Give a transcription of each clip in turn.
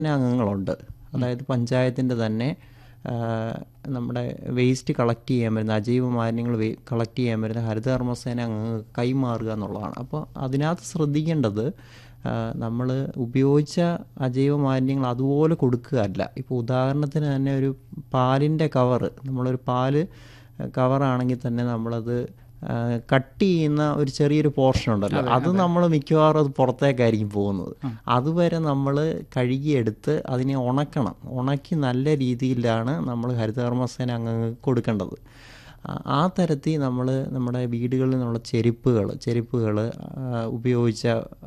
അംഗങ്ങളുണ്ട് അതായത് പഞ്ചായത്തിൻ്റെ തന്നെ ആ, നമ്മുടെ വേസ്റ്റ് കളക്ട് ചെയ്യാൻ വരുന്ന അജൈവ മാലിന്യങ്ങൾ കളക്ട് ചെയ്യാൻ വരുന്ന ഹരിതകർമ്മസേന അംഗങ്ങൾക്ക് കൈമാറുക എന്നുള്ളതാണ് അപ്പോൾ അതിനകത്ത് ശ്രദ്ധിക്കേണ്ടത് നമ്മൾ ഉപയോഗിച്ച അജൈവ മാലിന്യങ്ങൾ അതുപോലെ കൊടുക്കുകയല്ല ഇപ്പോൾ ഉദാഹരണത്തിന് തന്നെ ഒരു പാലിൻ്റെ കവറ് നമ്മളൊരു പാല് കവറാണെങ്കിൽ തന്നെ നമ്മളത് ആ, കട്ട് ചെയ്യുന്ന ഒരു ചെറിയൊരു പോർഷൻ ഉണ്ടല്ലോ അത് നമ്മൾ മിക്കവാറും അത് പുറത്തേക്കായിരിക്കും പോകുന്നത് അതുവരെ നമ്മൾ കഴുകിയെടുത്ത് അതിനെ ഉണക്കണം ഉണക്കി നല്ല രീതിയിലാണ് നമ്മൾ ഹരിതകർമ്മസേന അംഗങ്ങൾക്ക് കൊടുക്കേണ്ടത് ആ- ആ തരത്തിൽ നമ്മൾ നമ്മുടെ വീടുകളിൽ നിന്നുള്ള ചെരുപ്പുകൾ ചെരുപ്പുകൾ ഉപയോഗിച്ച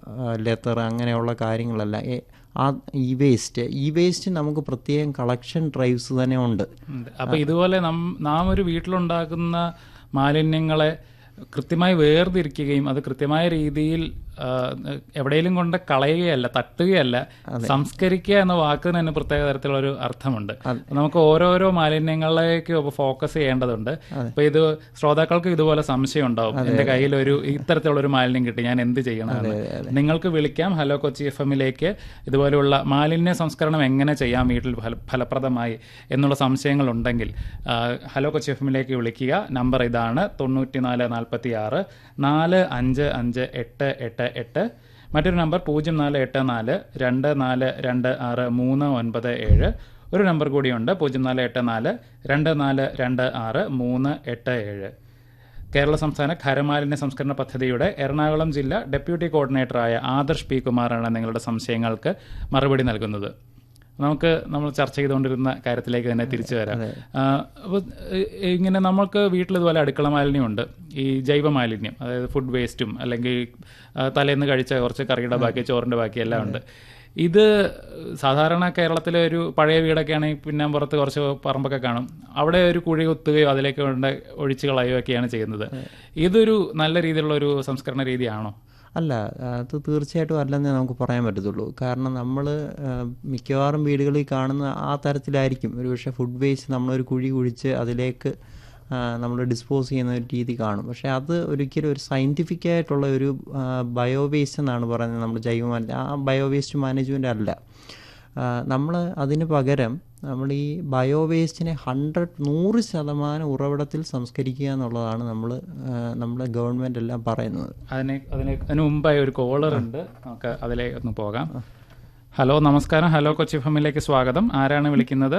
ലെതർ അങ്ങനെയുള്ള കാര്യങ്ങളെല്ലാം ഏ- ആ ഈ വേസ്റ്റ് ഈ വേസ്റ്റ് നമുക്ക് പ്രത്യേകം കളക്ഷൻ ഡ്രൈവ്സ് തന്നെ ഉണ്ട് ഉണ്ട്. അപ്പൊ ഇതുപോലെ നം നാം ഒരു വീട്ടിലുണ്ടാക്കുന്ന മാലിന്യങ്ങളെ കൃത്യമായി വേർതിരിക്കുകയും അത് കൃത്യമായ രീതിയിൽ ആ, എവിടെയെങ്കിലും കൊണ്ട് കളയുകയല്ല തട്ടുകയല്ല സംസ്കരിക്കുക എന്ന വാക്കിന് തന്നെ പ്രത്യേക തരത്തിലുള്ള ഒരു അർത്ഥമുണ്ട് നമുക്ക് ഓരോരോ മാലിന്യങ്ങളിലേക്ക് ഫോക്കസ് ചെയ്യേണ്ടതുണ്ട് അപ്പൊ ഇത് ശ്രോതാക്കൾക്ക് ഇതുപോലെ സംശയം ഉണ്ടാവും എന്റെ കയ്യിൽ ഒരു ഇത്തരത്തിലുള്ള ഒരു മാലിന്യം കിട്ടി ഞാൻ എന്ത് ചെയ്യണമെന്ന് നിങ്ങൾക്ക് വിളിക്കാം ഹലോ കൊച്ചി എഫ് എമ്മിലേക്ക് ഇതുപോലെയുള്ള മാലിന്യ സംസ്കരണം എങ്ങനെ ചെയ്യാം വീട്ടിൽ ഫല ഫലപ്രദമായി എന്നുള്ള സംശയങ്ങൾ ഉണ്ടെങ്കിൽ ആ, ഹലോ കൊച്ചി എഫ് എമ്മിലേക്ക് വിളിക്കുക നമ്പർ ഇതാണ് തൊണ്ണൂറ്റിനാല് നാൽപ്പത്തി ആറ് നാല് അഞ്ച് അഞ്ച് എട്ട് എട്ട് എട്ട് മറ്റൊരു നമ്പർ പൂജ്യം നാല് എട്ട് നാല് രണ്ട് നാല് രണ്ട് ആറ് മൂന്ന് ഒൻപത് ഏഴ് ഒരു നമ്പർ കൂടിയുണ്ട് പൂജ്യം നാല് എട്ട് നാല് രണ്ട് നാല് രണ്ട് ആറ് മൂന്ന് എട്ട് ഏഴ് കേരള സംസ്ഥാന ഖരമാലിന്യ സംസ്കരണ പദ്ധതിയുടെ എറണാകുളം ജില്ല ഡെപ്യൂട്ടി കോർഡിനേറ്ററായ ആദർശ് പി കുമാറാണ് നിങ്ങളുടെ സംശയങ്ങൾക്ക് മറുപടി നൽകുന്നത് നമുക്ക് നമ്മൾ ചർച്ച ചെയ്തുകൊണ്ടിരുന്ന കാര്യത്തിലേക്ക് തന്നെ തിരിച്ചു വരാം അപ്പോൾ ഇങ്ങനെ നമ്മൾക്ക് വീട്ടിൽ ഇതുപോലെ അടുക്കള മാലിന്യമുണ്ട് ഈ ജൈവ മാലിന്യം അതായത് ഫുഡ് വേസ്റ്റും അല്ലെങ്കിൽ ആ, തലേന്ന് കഴിച്ച കുറച്ച് കറിയുടെ ബാക്കി ചോറിൻ്റെ ബാക്കി എല്ലാം ഉണ്ട് ഇത് സാധാരണ കേരളത്തിലെ ഒരു പഴയ വീടൊക്കെ ആണെങ്കിൽ പിന്നെ പുറത്ത് കുറച്ച് പറമ്പൊക്കെ കാണും അവിടെ ഒരു കുഴി കുത്തുകയോ അതിലേക്ക് കൊണ്ട് ഒഴിച്ച് കളയുകയോ ഒക്കെയാണ് ചെയ്യുന്നത് ഇതൊരു നല്ല രീതിയിലുള്ള ഒരു സംസ്കരണ രീതിയാണോ അല്ല അത് തീർച്ചയായിട്ടും അല്ലെന്നേ നമുക്ക് പറയാൻ പറ്റത്തുള്ളൂ കാരണം നമ്മൾ മിക്കവാറും വീടുകളിൽ കാണുന്ന ആ തരത്തിലായിരിക്കും ഒരു പക്ഷേ ഫുഡ് വേസ്റ്റ് നമ്മളൊരു കുഴി കുഴിച്ച് അതിലേക്ക് നമ്മൾ ഡിസ്പോസ് ചെയ്യുന്ന ഒരു രീതി കാണും പക്ഷേ അത് ഒരിക്കലും ഒരു സയൻറ്റിഫിക് ആയിട്ടുള്ള ഒരു ബയോ വേസ്റ്റ് എന്നാണ് പറയുന്നത് നമ്മൾ ജൈവ മാലിന്യം ആ ബയോ വേസ്റ്റ് മാനേജ്മെൻ്റ് അല്ല നമ്മൾ അതിന് പകരം നമ്മൾ ഈ ബയോ വേസ്റ്റിനെ ഹൺഡ്രഡ് നൂറ് ശതമാനം ഉറവിടത്തിൽ സംസ്കരിക്കുക എന്നുള്ളതാണ് നമ്മൾ നമ്മുടെ ഗവൺമെൻറ് എല്ലാം പറയുന്നത് അതിനെ അതിന് അതിന് മുമ്പായി ഒരു കോളർ ഉണ്ട് നമുക്ക് അതിലേക്ക് ഒന്ന് പോകാം ഹലോ നമസ്കാരം ഹലോ കൊച്ചി ഫമിലേക്ക് സ്വാഗതം ആരാണ് വിളിക്കുന്നത്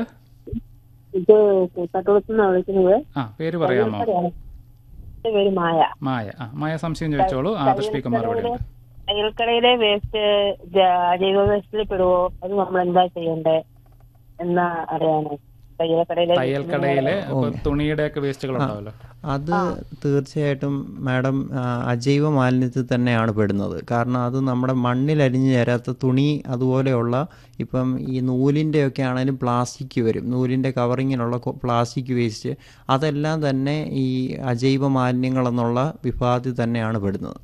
ഇത് കൂത്താട്ടുളത്ത് നിന്നാണ് വിളിക്കുന്നത് ആ പേര് പറയാമോ എന്റെ പേര് മായ മായ ആ മായ സംശയം ചോദിച്ചോളൂ ആദർശ് പി കുമാർ ഇവിടെ ഉണ്ട് അയൽക്കടയിലെ വേസ്റ്റ് ജൈവ വേസ്റ്റിൽ പെടുവോ അത് നമ്മൾ എന്താ ചെയ്യണ്ടേ എന്നാ അറിയാനോ തയ്യൽക്കടയിലെ തയ്യൽക്കടയിലെ ഇപ്പൊ തുണിയുടെയൊക്കെ വേസ്റ്റുകൾ ഉണ്ടാവല്ലോ അത് തീർച്ചയായിട്ടും മാഡം ആ, അജൈവ മാലിന്യത്തിൽ തന്നെയാണ് പെടുന്നത് കാരണം അത് നമ്മുടെ മണ്ണിൽ അലിഞ്ഞു ചേരാത്ത തുണി അതുപോലെയുള്ള ഇപ്പം ഈ നൂലിൻ്റെ ഒക്കെ ആണെങ്കിലും പ്ലാസ്റ്റിക് വരും നൂലിൻ്റെ കവറിങ്ങിനുള്ള പ്ലാസ്റ്റിക് വേസ്റ്റ് അതെല്ലാം തന്നെ ഈ അജൈവ മാലിന്യങ്ങൾ എന്നുള്ള വിഭാഗത്തിൽ തന്നെയാണ് പെടുന്നത്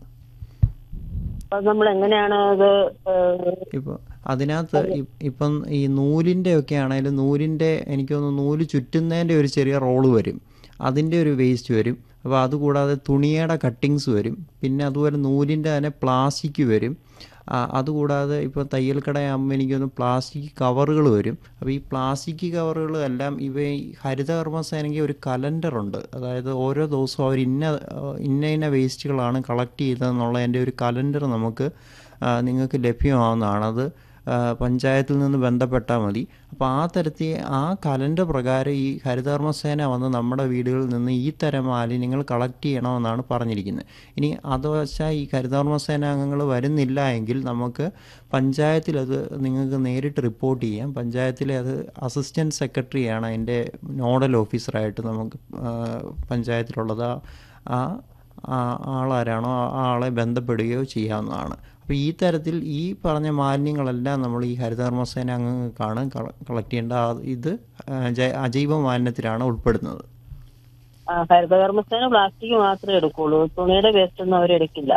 അപ്പൊ നമ്മൾ എങ്ങനെയാണ് അത് ഏഹ്, ഇപ്പോൾ അതിനകത്ത് ഇ- ഇപ്പം ഈ നൂലിൻ്റെ ഒക്കെ ആണെങ്കിലും നൂലിൻ്റെ എനിക്ക് തോന്നുന്നു നൂല് ചുറ്റുന്നതിൻ്റെ ഒരു ചെറിയ റോള് വരും അതിൻ്റെ ഒരു വേസ്റ്റ് വരും അപ്പോൾ അതുകൂടാതെ തുണിയുടെ കട്ടിങ്സ് വരും പിന്നെ അതുപോലെ നൂലിൻ്റെ തന്നെ പ്ലാസ്റ്റിക് വരും ആ, അതുകൂടാതെ ഇപ്പോൾ തയ്യൽ കടയാകുമ്പോൾ എനിക്ക് തോന്നുന്നു പ്ലാസ്റ്റിക് കവറുകൾ വരും അപ്പോൾ ഈ പ്ലാസ്റ്റിക് കവറുകൾ എല്ലാം ഇവ ഈ ഹരിതകർമ്മസേനയ്ക്ക് ഒരു കലണ്ടറുണ്ട് അതായത് ഓരോ ദിവസവും അവർ ഇന്ന ഇന്ന ഇന്ന വേസ്റ്റുകളാണ് കളക്ട് ചെയ്തതെന്നുള്ളതിൻ്റെ ഒരു കലണ്ടർ നമുക്ക് ആ, നിങ്ങൾക്ക് ലഭ്യമാവുന്നതാണ് അത് ആ, പഞ്ചായത്തിൽ നിന്ന് ബന്ധപ്പെട്ടാൽ മതി അപ്പോൾ ആ തരത്തിൽ ആ കലണ്ടർ പ്രകാരം ഈ ഹരിതകർമ്മസേന വന്ന് നമ്മുടെ വീടുകളിൽ നിന്ന് ഈ തരം മാലിന്യങ്ങൾ കളക്ട് ചെയ്യണമെന്നാണ് പറഞ്ഞിരിക്കുന്നത് ഇനി അത് വെച്ചാൽ ഈ ഹരിതകർമ്മസേന അംഗങ്ങൾ വരുന്നില്ല എങ്കിൽ നമുക്ക് പഞ്ചായത്തിൽ അത് നിങ്ങൾക്ക് നേരിട്ട് റിപ്പോർട്ട് ചെയ്യാം പഞ്ചായത്തിലെ അത് അസിസ്റ്റൻറ്റ് സെക്രട്ടറിയാണ് അതിൻ്റെ നോഡൽ ഓഫീസറായിട്ട് നമുക്ക് ആ, പഞ്ചായത്തിലുള്ളത് ആ- ആ ആ ആളാരാണോ ആ ആളെ ബന്ധപ്പെടുകയോ ചെയ്യാവുന്നതാണ് അപ്പോൾ ഈ തരത്തിൽ ഈ പറഞ്ഞ മാലിന്യങ്ങളെല്ലാം നമ്മൾ ഈ ഹരിതകർമ്മസേന അംഗങ്ങൾക്കാണ് കളക്ട് ചെയ്യേണ്ട ആ ഇത് ആ, ജൈ- അജൈവ മാലിന്യത്തിലാണ് ഉൾപ്പെടുന്നത് ആ, ഹരിതകർമ്മസേന പ്ലാസ്റ്റിക് മാത്രമേ എടുക്കുള്ളൂ തുണിയുടെ വേസ്റ്റ് ഒന്നും അവരെടുക്കില്ല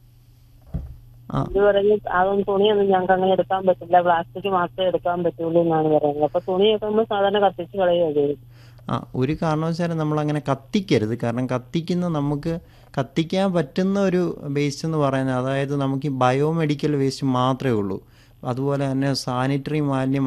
ആ ഇത് പറഞ്ഞ് അതൊന്നും തുണിയൊന്നും ഞങ്ങൾക്ക് അങ്ങനെ എടുക്കാൻ പറ്റില്ല പ്ലാസ്റ്റിക് മാത്രമേ എടുക്കാൻ പറ്റുള്ളൂ എന്നാണ് പറയുന്നത് അപ്പൊ തുണിയൊക്കെ നമ്മൾ സാധാരണ കത്തിച്ച് കളയുകയാണ് ചെയ്യുന്നത് ആ ഒരു കാരണവശാലും നമ്മളങ്ങനെ കത്തിക്കരുത് കാരണം കത്തിക്കുന്ന നമുക്ക് കത്തിക്കാൻ പറ്റുന്ന ഒരു വേസ്റ്റ് എന്ന് പറയുന്നത് അതായത് നമുക്ക് ഈ ബയോമെഡിക്കൽ വേസ്റ്റ് മാത്രമേ ഉള്ളൂ അതുപോലെ തന്നെ സാനിറ്ററി മാലിന്യം